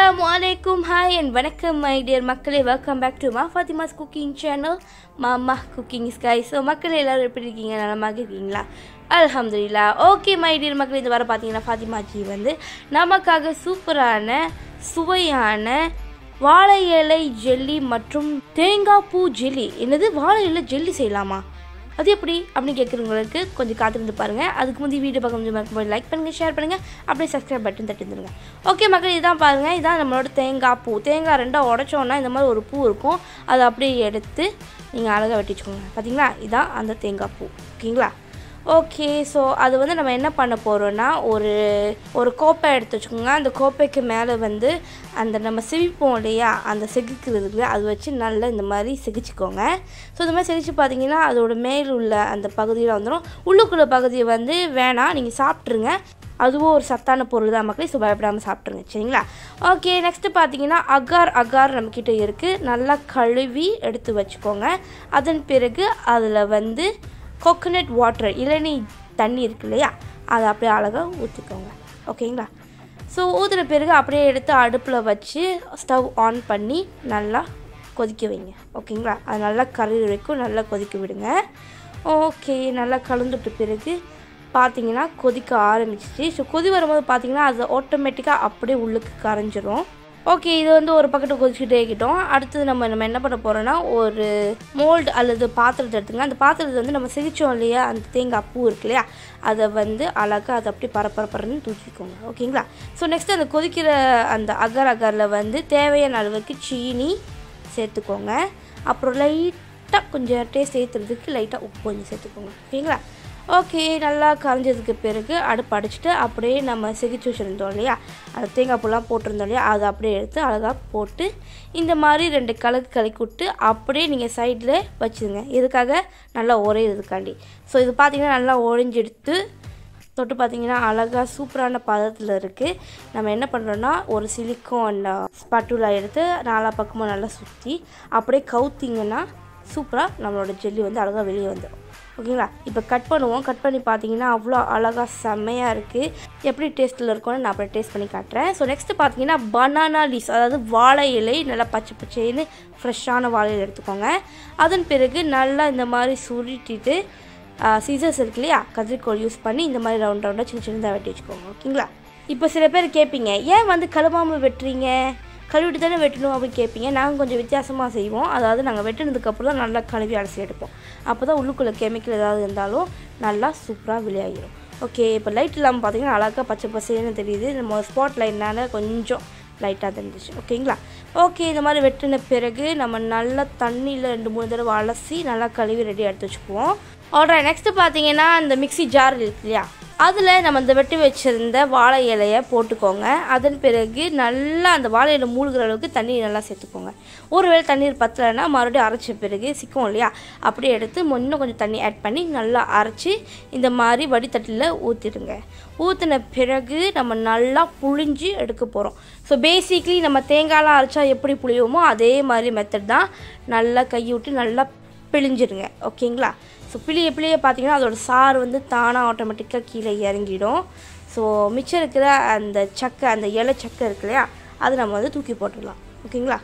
அஸ்ஸலாமு அலைக்கும் hi and வணக்கம் மை டியர் மக்களே வெல்கம் பேக் டு மா ஃபாத்திமாஸ் குக்கிங் சேனல் மாமா குக்கிங் ஸ்கை ஸோ மக்களே எல்லாரும் எப்படி இருக்கீங்க நலமாக இருக்கீங்களா அல்ஹம்துலில்லா ஓகே மை டியர் மக்களே இந்த வாரம் பார்த்தீங்கன்னா ஃபாத்திமாஜி வந்து நமக்காக சூப்பரான சுவையான வாழை இலை ஜெல்லி மற்றும் தேங்காய் பூ ஜெல்லி என்னது வாழை இலை ஜெல்லி செய்யலாமா அது எப்படி அப்படின்னு கேட்குறவங்களுக்கு கொஞ்சம் காத்திருந்து பாருங்கள் அதுக்கு முந்தைய வீடியோ பார்க்க முடியும் லைக் பண்ணுங்கள் ஷேர் பண்ணுங்கள் அப்படியே சப்ஸ்கிரைப் பட்டன் தட்டி தந்துருங்க ஓகே மக்கள் இதான் பாருங்கள் இதான் நம்மளோட தேங்காய் பூ தேங்காய் ரெண்டாக உடச்சோன்னா இந்த மாதிரி ஒரு பூ இருக்கும் அதை அப்படியே எடுத்து நீங்கள் அழகாக வெட்டி வச்சுக்கோங்க பார்த்தீங்களா இதான் அந்த தேங்காய் பூ ஓகேங்களா ஓகே ஸோ அது வந்து நம்ம என்ன பண்ண போகிறோன்னா ஒரு ஒரு கோப்பை எடுத்து வச்சுக்கோங்க அந்த கோப்பைக்கு மேலே வந்து அந்த நம்ம சிவிப்போம் இல்லையா அந்த செகுக்கிறதுக்கு அது வச்சு நல்லா இந்த மாதிரி செகிச்சுக்கோங்க ஸோ இந்த மாதிரி செகிச்சு பார்த்தீங்கன்னா அதோட மேல் உள்ள அந்த பகுதியில் வந்துடும் உள்ளுக்குள்ள பகுதியை வந்து வேணாம் நீங்கள் சாப்பிட்ருங்க அதுவும் ஒரு சத்தான பொருள் தான் மக்களே ஸோ பயப்படாமல் சாப்பிட்ருங்க சரிங்களா ஓகே நெக்ஸ்ட்டு பார்த்தீங்கன்னா அகார் அகார் நம்மக்கிட்ட இருக்குது நல்லா கழுவி எடுத்து வச்சுக்கோங்க அதன் பிறகு அதில் வந்து கோகோனட் வாட்டர் இளநீ தண்ணி இருக்கு இல்லையா அதை அப்படியே அழகாக ஊற்றிக்கோங்க ஓகேங்களா ஸோ ஊற்றுன பிறகு அப்படியே எடுத்து அடுப்பில் வச்சு ஸ்டவ் ஆன் பண்ணி நல்லா கொதிக்க வைங்க ஓகேங்களா அது நல்லா கறி வரைக்கும் நல்லா கொதிக்க விடுங்க ஓகே நல்லா கலந்துட்ட பிறகு பார்த்தீங்கன்னா கொதிக்க ஆரம்பிச்சிச்சு ஸோ கொதி வரும்போது பார்த்தீங்கன்னா அது ஆட்டோமேட்டிக்காக அப்படியே உள்ளுக்கு கரைஞ்சிரும் ஓகே இது வந்து ஒரு பக்கெட்டு கொதிச்சுட்டே இருக்கட்டும் அடுத்தது நம்ம நம்ம என்ன பண்ண போகிறோன்னா ஒரு மோல்டு அல்லது பாத்திரத்தை எடுத்துங்க அந்த பாத்திரத்தை வந்து நம்ம சிரிச்சோம் இல்லையா அந்த தேங்காய் பூ இருக்கு இல்லையா அதை வந்து அழகாக அதை அப்படியே பரப்பரப்பரன்னு தூக்கிக்கோங்க ஓகேங்களா ஸோ நெக்ஸ்ட் அந்த கொதிக்கிற அந்த அகர் அகரில் வந்து தேவையான அளவுக்கு சீனி சேர்த்துக்கோங்க அப்புறம் லைட்டாக கொஞ்சம் டேஸ்ட் ஏற்றுறதுக்கு லைட்டாக உப்பு கொஞ்சம் சேர்த்துக்கோங்க ஓகேங்களா ஓகே நல்லா கரைஞ்சதுக்கு பிறகு அடுப்பு அடிச்சுட்டு அப்படியே நம்ம செகிச்சு வச்சுருந்தோம் இல்லையா அந்த தேங்காய் பூலாம் போட்டிருந்தோம் இல்லையா அதை அப்படியே எடுத்து அழகாக போட்டு இந்த மாதிரி ரெண்டு கலக்கு கலக்கி விட்டு அப்படியே நீங்கள் சைடில் வச்சுருங்க இதுக்காக நல்லா உரையிறதுக்காண்டி ஸோ இது பார்த்திங்கன்னா நல்லா உறைஞ்செடுத்து தொட்டு பார்த்தீங்கன்னா அழகாக சூப்பரான பதத்தில் இருக்குது நம்ம என்ன பண்ணுறோன்னா ஒரு சிலிக்கோன் ஸ்பட்டுலா எடுத்து நாலா பக்கமும் நல்லா சுற்றி அப்படியே கவுத்திங்கன்னா சூப்பராக நம்மளோட ஜெல்லி வந்து அழகாக வெளியே வந்துடும் ஓகேங்களா இப்போ கட் பண்ணுவோம் கட் பண்ணி பார்த்தீங்கன்னா அவ்வளோ அழகாக செம்மையாக இருக்குது எப்படி டேஸ்ட்டில் இருக்கும்னு நான் அப்புறம் டேஸ்ட் பண்ணி காட்டுறேன் ஸோ நெக்ஸ்ட்டு பார்த்தீங்கன்னா பனானா லீஸ் அதாவது வாழை இலை நல்லா பச்சை பச்சைன்னு ஃப்ரெஷ்ஷான வாழை இலை எடுத்துக்கோங்க அதன் பிறகு நல்லா இந்த மாதிரி சுருட்டிட்டு சீசர்ஸ் இருக்கு இல்லையா கத்திரிக்கோள் யூஸ் பண்ணி இந்த மாதிரி ரவுண்ட் ரவுண்டாக சின்ன சின்னதாக வெட்டி வச்சுக்கோங்க ஓகேங்களா இப்போ சில பேர் கேட்பீங்க ஏன் வந்து கழுவாமல் வெட்டுறீங்க கழுவிட்டு தானே வெட்டணும் அப்படின்னு கேட்பீங்க நாங்கள் கொஞ்சம் வித்தியாசமாக செய்வோம் அதாவது நாங்கள் வெட்டினதுக்கப்புறம் தான் நல்லா கழுவி அலசி எடுப்போம் அப்போ தான் உள்ளுக்குள்ளே கெமிக்கல் ஏதாவது இருந்தாலும் நல்லா சூப்பராக வெளியாகிடும் ஓகே இப்போ லைட் இல்லாமல் பார்த்தீங்கன்னா அழகாக பச்சை பசேன்னு தெரியுது நம்ம ஸ்பாட் லைட்னால கொஞ்சம் லைட்டாக தெரிஞ்சிச்சு ஓகேங்களா ஓகே இந்த மாதிரி வெட்டின பிறகு நம்ம நல்லா தண்ணியில் ரெண்டு மூணு தடவை அலசி நல்லா கழுவி ரெடி எடுத்து வச்சுக்குவோம் ஆல்ரை நெக்ஸ்ட்டு பார்த்தீங்கன்னா இந்த மிக்சி ஜார் இருக்கு இல்லையா அதில் நம்ம இந்த வெட்டி வச்சுருந்த வாழை இலையை போட்டுக்கோங்க அதன் பிறகு நல்லா அந்த வாழை இலை மூழ்கிற அளவுக்கு தண்ணி நல்லா சேர்த்துக்கோங்க ஒருவேளை தண்ணீர் பத்தலைன்னா மறுபடியும் அரைச்ச பிறகு சிக்கும் இல்லையா அப்படியே எடுத்து இன்னும் கொஞ்சம் தண்ணி ஆட் பண்ணி நல்லா அரைச்சி இந்த மாதிரி வடித்தட்டில் ஊற்றிடுங்க ஊற்றின பிறகு நம்ம நல்லா புழிஞ்சு எடுக்க போகிறோம் ஸோ பேசிக்லி நம்ம தேங்காயெலாம் அரைச்சா எப்படி புளியுமோ அதே மாதிரி மெத்தட் தான் நல்லா கையை விட்டு நல்லா பிழிஞ்சிடுங்க ஓகேங்களா ஸோ பிளிய பிளிய பார்த்தீங்கன்னா அதோட சாறு வந்து தானாக ஆட்டோமேட்டிக்காக கீழே இறங்கிடும் ஸோ மிச்சம் இருக்கிற அந்த சக்கை அந்த இலை சக்கை இருக்கு இல்லையா அது நம்ம வந்து தூக்கி போட்டுடலாம் ஓகேங்களா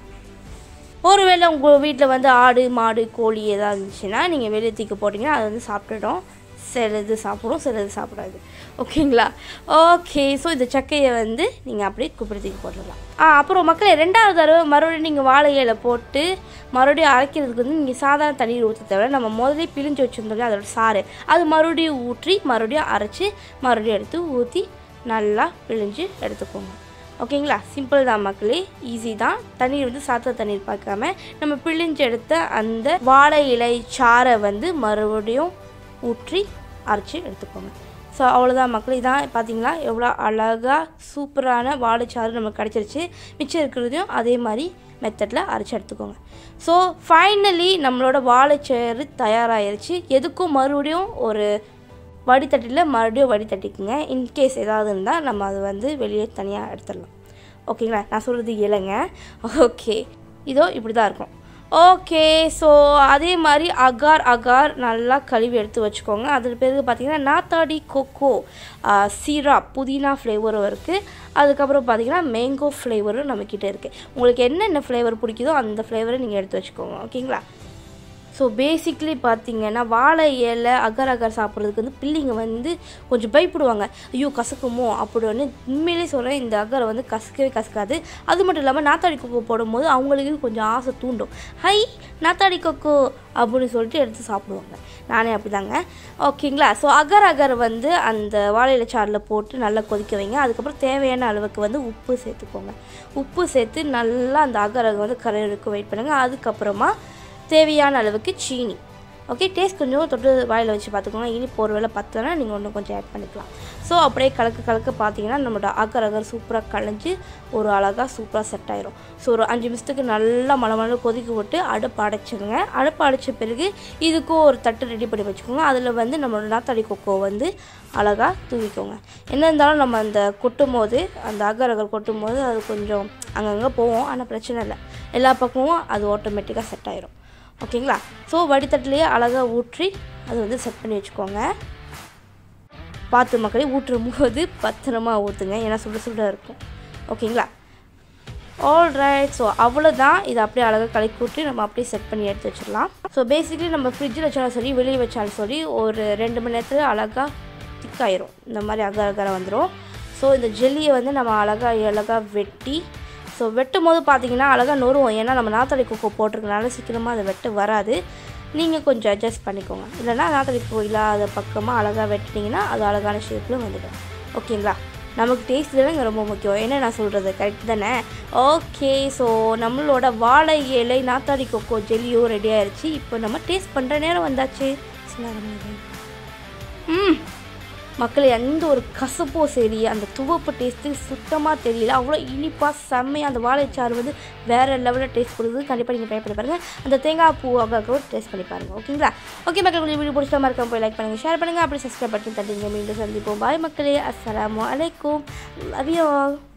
ஒருவேளை உங்கள் வீட்டில் வந்து ஆடு மாடு கோழி ஏதாவது இருந்துச்சுன்னா நீங்கள் வெளியே தூக்கி போட்டிங்கன்னா அது வந்து சாப்பிட்டுடும் சிலது சாப்பிடும் சிலது சாப்பிடாது ஓகேங்களா ஓகே ஸோ இந்த சக்கையை வந்து நீங்கள் அப்படியே குப்பிடி தூக்கி போட்டுடலாம் ஆ அப்புறம் மக்களே ரெண்டாவது தடவை மறுபடியும் நீங்கள் வாழை இலை போட்டு மறுபடியும் அரைக்கிறதுக்கு வந்து நீங்கள் சாதாரண தண்ணீர் ஊற்ற தவிர நம்ம முதலே பிழிஞ்சு வச்சுருந்தோம் அதோட சாறு அது மறுபடியும் ஊற்றி மறுபடியும் அரைச்சி மறுபடியும் எடுத்து ஊற்றி நல்லா பிழிஞ்சு எடுத்துக்கோங்க ஓகேங்களா சிம்பிள் தான் மக்களே ஈஸி தான் தண்ணீர் வந்து சாத்த தண்ணீர் பார்க்காம நம்ம பிழிஞ்சு எடுத்த அந்த வாழை இலை சாறை வந்து மறுபடியும் ஊற்றி அரைச்சி எடுத்துக்கோங்க ஸோ அவ்வளோதான் மக்கள் இதான் பார்த்தீங்களா எவ்வளோ அழகாக சூப்பரான வாழைச்சாறு நமக்கு கிடச்சிருச்சு மிச்சம் இருக்கிறதையும் அதே மாதிரி மெத்தடில் அரைச்சி எடுத்துக்கோங்க ஸோ ஃபைனலி நம்மளோட வாழைச்சாறு தயாராகிருச்சு எதுக்கும் மறுபடியும் ஒரு வடித்தட்டில் மறுபடியும் வடித்தட்டிக்குங்க இன்கேஸ் ஏதாவது இருந்தால் நம்ம அதை வந்து வெளியே தனியாக எடுத்துடலாம் ஓகேங்களா நான் சொல்கிறது இலைங்க ஓகே இதோ இப்படி தான் இருக்கும் ஓகே ஸோ அதே மாதிரி அகார் அகார் நல்லா கழுவி எடுத்து வச்சுக்கோங்க அதில் பிறகு பார்த்தீங்கன்னா நாத்தாடி கொக்கோ சீராப் புதினா ஃப்ளேவரும் இருக்குது அதுக்கப்புறம் பார்த்தீங்கன்னா மேங்கோ ஃப்ளேவரும் நம்மக்கிட்ட இருக்குது உங்களுக்கு என்னென்ன ஃப்ளேவர் பிடிக்குதோ அந்த ஃப்ளேவரை நீங்கள் எடுத்து வச்சுக்கோங்க ஓகேங்களா ஸோ பேசிக்லி பார்த்தீங்கன்னா வாழை இலை அகர் அகர் சாப்பிட்றதுக்கு வந்து பிள்ளைங்க வந்து கொஞ்சம் பயப்படுவாங்க ஐயோ கசக்குமோ அப்படின்னு உண்மையிலே சொல்கிறேன் இந்த அகரை வந்து கசக்கவே கசக்காது அது மட்டும் இல்லாமல் நாத்தாடி கொக்கோ போடும்போது அவங்களுக்கு கொஞ்சம் ஆசை தூண்டும் ஹை நாத்தாடி கொக்கோ அப்படின்னு சொல்லிட்டு எடுத்து சாப்பிடுவாங்க நானே அப்படிதாங்க ஓகேங்களா ஸோ அகர் அகர் வந்து அந்த வாழையில சாறில் போட்டு நல்லா கொதிக்க வைங்க அதுக்கப்புறம் தேவையான அளவுக்கு வந்து உப்பு சேர்த்துக்கோங்க உப்பு சேர்த்து நல்லா அந்த அகர் அகர் வந்து கரையிறதுக்கு வெயிட் பண்ணுங்கள் அதுக்கப்புறமா தேவையான அளவுக்கு சீனி ஓகே டேஸ்ட் கொஞ்சம் தொட்டு வாயில் வச்சு பார்த்துக்கோங்க இனிப்பு ஒரு வேளை பத்தலைன்னா நீங்கள் இன்னும் கொஞ்சம் ஆட் பண்ணிக்கலாம் ஸோ அப்படியே கலக்க கலக்க பார்த்தீங்கன்னா நம்மளோட அகர் அகர் சூப்பராக கலைஞ்சி ஒரு அழகாக சூப்பராக செட் ஆயிரும் ஸோ ஒரு அஞ்சு நிமிஷத்துக்கு நல்லா மழை மழை கொதிக்க விட்டு அடுப்பு அடைச்சிருங்க அடுப்பு அடைச்ச பிறகு இதுக்கும் ஒரு தட்டு ரெடி பண்ணி வச்சுக்கோங்க அதில் வந்து நம்மளோட நாத்தாடி கொக்கோ வந்து அழகாக தூவிக்கோங்க என்ன இருந்தாலும் நம்ம அந்த கொட்டும் போது அந்த அகர் அகர் கொட்டும் போது அது கொஞ்சம் அங்கங்கே போவோம் ஆனால் பிரச்சனை இல்லை எல்லா பக்கமும் அது ஆட்டோமேட்டிக்காக செட் ஆயிரும் ஓகேங்களா ஸோ வடித்தட்டிலேயே அழகாக ஊற்றி அது வந்து செட் பண்ணி வச்சுக்கோங்க பார்த்து மக்களே ஊற்றும் போது பத்திரமா ஊற்றுங்க ஏன்னா சுட சுட இருக்கும் ஓகேங்களா ஆல் ரைட் ஸோ அவ்வளோதான் இதை அப்படியே அழகாக கலக்கி விட்டு நம்ம அப்படியே செட் பண்ணி எடுத்து வச்சிடலாம் ஸோ பேசிக்கலி நம்ம ஃப்ரிட்ஜில் வச்சாலும் சரி வெளியே வச்சாலும் சரி ஒரு ரெண்டு மணி நேரத்தில் அழகாக திக்காயிரும் இந்த மாதிரி அகர அகர வந்துடும் ஸோ இந்த ஜெல்லியை வந்து நம்ம அழகாக அழகாக வெட்டி ஸோ வெட்டும் போது பார்த்தீங்கன்னா அழகாக நொறுவோம் ஏன்னா நம்ம நாத்தடி கொக்கோ போட்டிருக்கனால சீக்கிரமாக அதை வெட்ட வராது நீங்கள் கொஞ்சம் அட்ஜஸ்ட் பண்ணிக்கோங்க இல்லைன்னா நாத்தடி கொக்கோ இல்லாத பக்கமாக அழகாக வெட்டினீங்கன்னா அது அழகான ஷேப்பில் வந்துடும் ஓகேங்களா நமக்கு டேஸ்ட் தானே இங்கே ரொம்ப முக்கியம் என்ன நான் சொல்கிறது கரெக்ட் தானே ஓகே ஸோ நம்மளோட வாழை இலை நாத்தாடி கொக்கோ ஜெல்லியும் ரெடி ஆயிடுச்சு இப்போ நம்ம டேஸ்ட் பண்ணுற நேரம் வந்தாச்சு ம் மக்கள் எந்த ஒரு கசப்போ சரி அந்த துவப்பு டேஸ்ட்டு சுத்தமாக தெரியல அவ்வளோ இனிப்பாக செம்மையாக அந்த வாழைச்சாறு வந்து வேறு லெவலில் டேஸ்ட் கொடுக்குது கண்டிப்பாக நீங்கள் ட்ரை பண்ணி பாருங்கள் அந்த தேங்காய் பூ கூட டேஸ்ட் பண்ணி பாருங்கள் ஓகேங்களா ஓகே மக்கள் உங்களுக்கு வீடியோ பிடிச்ச மாதிரி இருக்க போய் லைக் பண்ணுங்கள் ஷேர் பண்ணுங்கள் அப்படி சப்ஸ்கிரைப் பண்ணி தட்டிங்க மீண்டும் சந்திப்போம் பாய் மக்களே அஸ்ஸலாமு அலைக்கும் லவ் யூ ஆல்